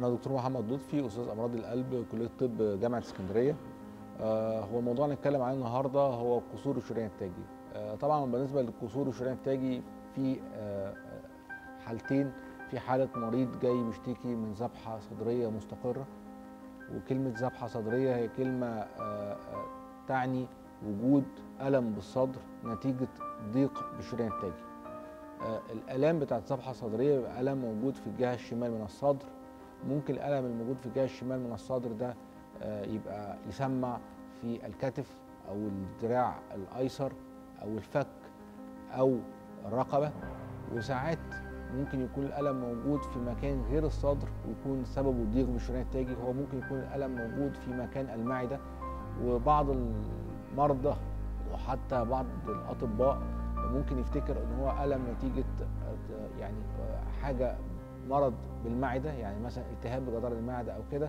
أنا دكتور محمد لطفي أستاذ أمراض القلب كلية طب جامعة اسكندرية. آه، هو الموضوع اللي هنتكلم عليه النهارده هو قصور الشريان التاجي. آه، طبعا بالنسبة للقصور الشريان التاجي في آه، حالتين في حالة مريض جاي بيشتكي من ذبحة صدرية مستقرة وكلمة ذبحة صدرية هي كلمة آه، آه، تعني وجود ألم بالصدر نتيجة ضيق بالشريان التاجي. آه، الآلام بتاعت ذبحة صدرية بيبقى ألم موجود في الجهة الشمال من الصدر ممكن الألم الموجود في الجهة الشمال من الصدر ده آه، يبقى يسمع في الكتف أو الدراع الأيسر أو الفك أو الرقبة وساعات ممكن يكون الألم موجود في مكان غير الصدر ويكون سببه ضيق بالشريان التاجي هو ممكن يكون الألم موجود في مكان المعدة وبعض المرضى وحتى بعض الأطباء ممكن يفتكر ان هو الم نتيجه آه، يعني آه، حاجه مرض بالمعده يعني مثلا التهاب بجدار المعده او كده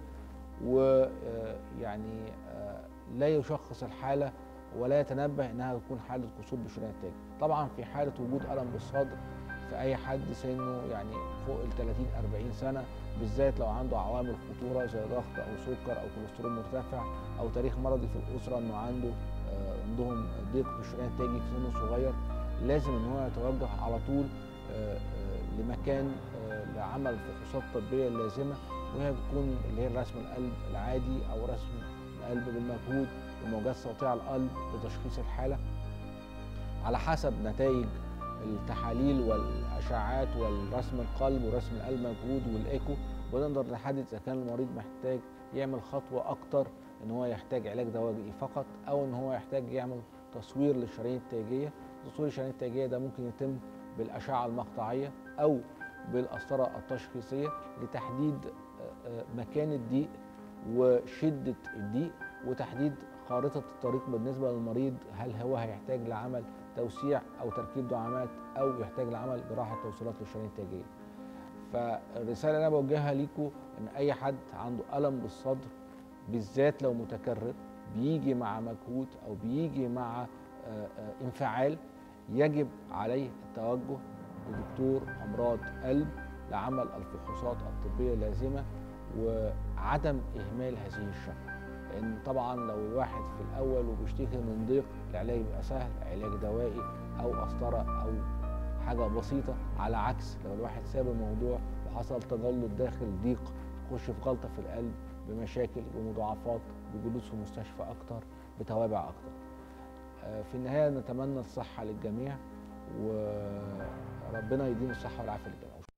ويعني لا يشخص الحاله ولا يتنبه انها تكون حاله قصور بالشريان التاجي طبعا في حاله وجود الم بالصدر في اي حد سنه يعني فوق ال 30 40 سنه بالذات لو عنده عوامل خطوره زي ضغط او سكر او كوليسترول مرتفع او تاريخ مرضي في الاسره انه عنده آه، عندهم ضيق في الشريان التاجي في سن صغير لازم ان هو يتوجه على طول آه، آه، لمكان آه، لعمل الفحوصات الطبيه اللازمه وهي بتكون اللي هي رسم القلب العادي او رسم القلب بالمجهود وموجات صوتيه على القلب لتشخيص الحاله على حسب نتائج التحاليل والاشعاعات والرسم القلب ورسم القلب مجهود والايكو ونقدر نحدد اذا كان المريض محتاج يعمل خطوه اكتر ان هو يحتاج علاج دوائي فقط او ان هو يحتاج يعمل تصوير للشرايين التاجيه تصوير الشرايين التاجيه ده ممكن يتم بالاشعه المقطعيه او بالقسطره التشخيصيه لتحديد آه، آه، مكان الضيق وشده الضيق وتحديد خارطه الطريق بالنسبه للمريض هل هو هيحتاج لعمل توسيع او تركيب دعامات او يحتاج لعمل جراحه توصيلات للشرايين التاجيه. فالرساله اللي انا بوجهها ليكم ان اي حد عنده الم بالصدر بالذات لو متكرر بيجي مع مجهود او بيجي مع آه، آه، انفعال يجب عليه التوجه لدكتور امراض قلب لعمل الفحوصات الطبيه اللازمه وعدم اهمال هذه الشكوى لان طبعا لو الواحد في الاول وبيشتكي من ضيق العلاج بيبقى سهل علاج دوائي او قسطره او حاجه بسيطه على عكس لو الواحد ساب الموضوع وحصل تجلط داخل ضيق يخش في غلطه في القلب بمشاكل بمضاعفات بجلوس في مستشفى اكتر بتوابع اكتر آه، في النهايه نتمنى الصحه للجميع وربنا يديم الصحه والعافيه للجميع